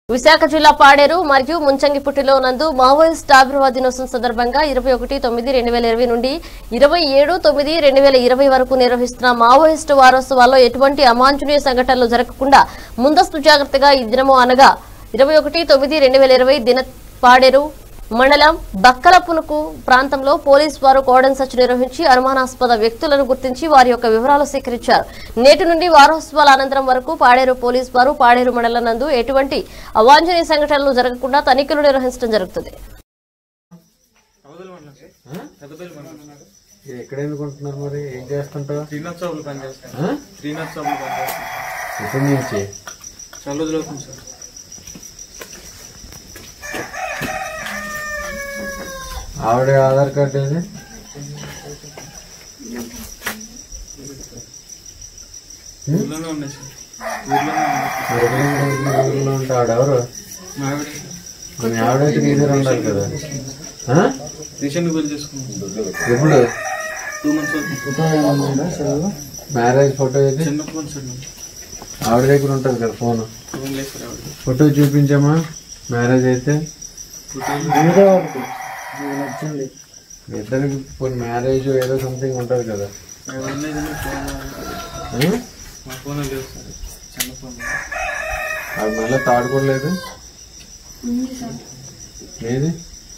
విశాఖ జిల్లా పాడేరు మరియు ముంచంగిపుట్టిలో నందు మావోయిస్ట్ ఆవిర్భావ దినోత్సవం సందర్భంగా ఇరవై ఒకటి తొమ్మిది రెండు వేల ఇరవై నుండి ఇరవై ఏడు తొమ్మిది రెండు వేల ఇరవై వరకు నిర్వహిస్తున్న మావోయిస్టు వారోత్సవాల్లో ఎటువంటి అమాంఛనీయ సంఘటనలు జరగకుండా ముందస్తు జాగ్రత్తగా ఈ దినము అనగా ఇరవై ఒకటి తొమ్మిది రెండు వేల ఇరవై దిన పాడేరు మండలం బక్కలపునుకు ప్రాంతంలో పోలీస్ వారు కోడన్ సర్చ్ నిర్వహించి అనుమానాస్పద వ్యక్తులను గుర్తించి వారి యొక్క వివరాలు సేకరించారు నేటి నుండి వారోత్సవాల అనంతరం వరకు పాడేరు పోలీస్ వారు పాడేరు మండలం నందు ఎటువంటి అవాంఛనీయ సంఘటనలు జరగకుండా తనిఖీలు నిర్వహించడం జరుగుతుంది అవతల మండలం సార్ పెద్దపల్లి మండలం ఇది ఎక్కడ ఎందుకుంటున్నారు మరి ఏం చేస్తుంటావు శ్రీనాథ్ సాబులు పనిచేస్తాను ఆ? శ్రీనాథ్ సాబులు పనిచేస్తాను ఎప్పటి నుంచి చాలా రోజులు అవుతుంది సార్ ఆవిడ ఆధార్ కార్డు ఏది ఊర్లోనే ఉన్నాయి సార్ ఊర్లోనే ఉన్నాయి సార్ మరి ఎక్కడ ఎందుకుంటున్నారు ఊర్లో ఉంటే ఆవిడెవరు మా ఆవిడ మీ ఆవిడైతే నీ దగ్గర ఉండాలి కదా ఆ? రీసెంట్గా పెళ్లి చేసుకున్నాం ఎప్పుడు టూ మంత్స్ అవుతుంది మ్యారేజ్ ఫోటో ఏది చిన్నప్పుడు సార్ నేను ఆవిడ దగ్గర ఉంటుంది కదా ఫోన్ ఫోన్ లేదు సార్ ఆవిడ ఫోటో చూపించమ్మా మ్యారేజ్ అయితే మీ ఇద్దరికి పోనీ మ్యారేజ్ ఏదో సంథింగ్ ఉంటుంది కదా ఎవరిని ఫోన్ ఆ? మా ఫోన్ లేదు సార్ చిన్న ఫోన్ ఆవిడ మళ్ళీ తాడుకోలేదు ఏది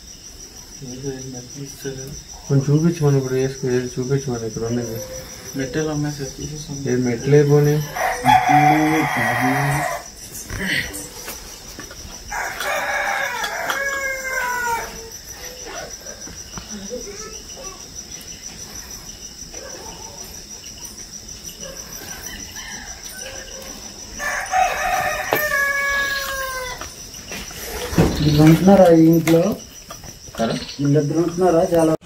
కొంచెం చూపించమని ఇప్పుడు వేసుకు ఏది చూపించమని ఇక్కడ ఉన్నది మెట్టెలు అమ్మాయి సార్ తీసేసాం ఏది మెట్లే పోనీ వీళ్ళు ఉంటున్నారా ఈ ఇంట్లో వీళ్ళిద్దరు ఉంటున్నారా చాలా